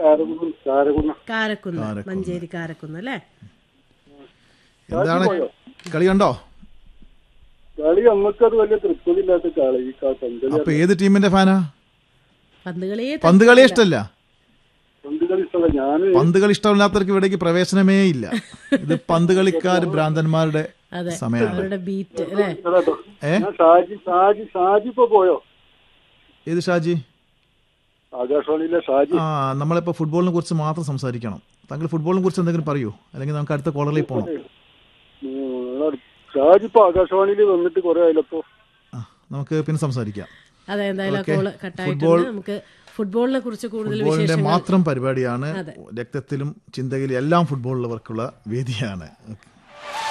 കാരകുന്നം കാരകുന്നം കാരക്കുന്ന് കാരക്കുന്ന്. മഞ്ചേരി കാരക്കുന്ന് അല്ലേ എന്താണ് കളി കണ്ടോ കളി നമ്മക്കത് വലിയ തൃപ്തിയില്ലാത്ത കളി ഈ ക- പന്തളി അപ്പൊ ഏത് ടീമിന്റെ ഫാനാ പന്ത് കളിയെ പന്ത് കളി ഇഷ്ടമല്ല പന്ത് കളി ഇഷ്ടമല്ല ഞാന് പന്ത് കളി ഇഷ്ടമില്ലാത്തവർക്ക് ഇവിടേക്ക് പ്രവേശനമേ ഇല്ല ഇത് പന്ത് കളിക്കാർ ഭ്രാന്തന്മാരുടെ അതെ സമയമാണ് അവരുടെ ബീറ്റ് അല്ലേ കേട്ടോ ഏ? ഞാൻ ഷാജി ഷാജി ഷാജി ഇപ്പൊ പോയോ ഏത് ഷാജി ആകാശവാണിയിലെ ഷാജി ആ നമ്മളിപ്പോ ഫുട്ബോളിനെ കുറിച്ച് മാത്രം സംസാരിക്കണം താങ്കൾ ഫുട്ബോളിനെ കുറിച്ച് എന്തെങ്കിലും പറയൂ അല്ലെങ്കിൽ നമുക്ക് അടുത്ത കോളറിൽ പോകണം ഉം, ഷാജി ഇപ്പൊ ആകാശവാണിയിൽ വന്നിട്ട് കുറെ ആയില്ലപ്പോ ആ, നമുക്ക് പിന്നെ സംസാരിക്കാം അതെ എന്തായാലും ആ ഓക്കേ. കോള് കട്ടായിട്ടുണ്ട് നമുക്ക് ഫുട്ബോളിനെ കുറിച്ച് കൂടുതൽ ഫുട്ബോളിന്റെ വിശേഷങ്ങൾ മാത്രം പരിപാടിയാണ് അതെ. രക്തത്തിലും ചിന്തയിലും എല്ലാം ഫുട്ബോളിലുള്ളവർക്കുള്ള വേദിയാണ്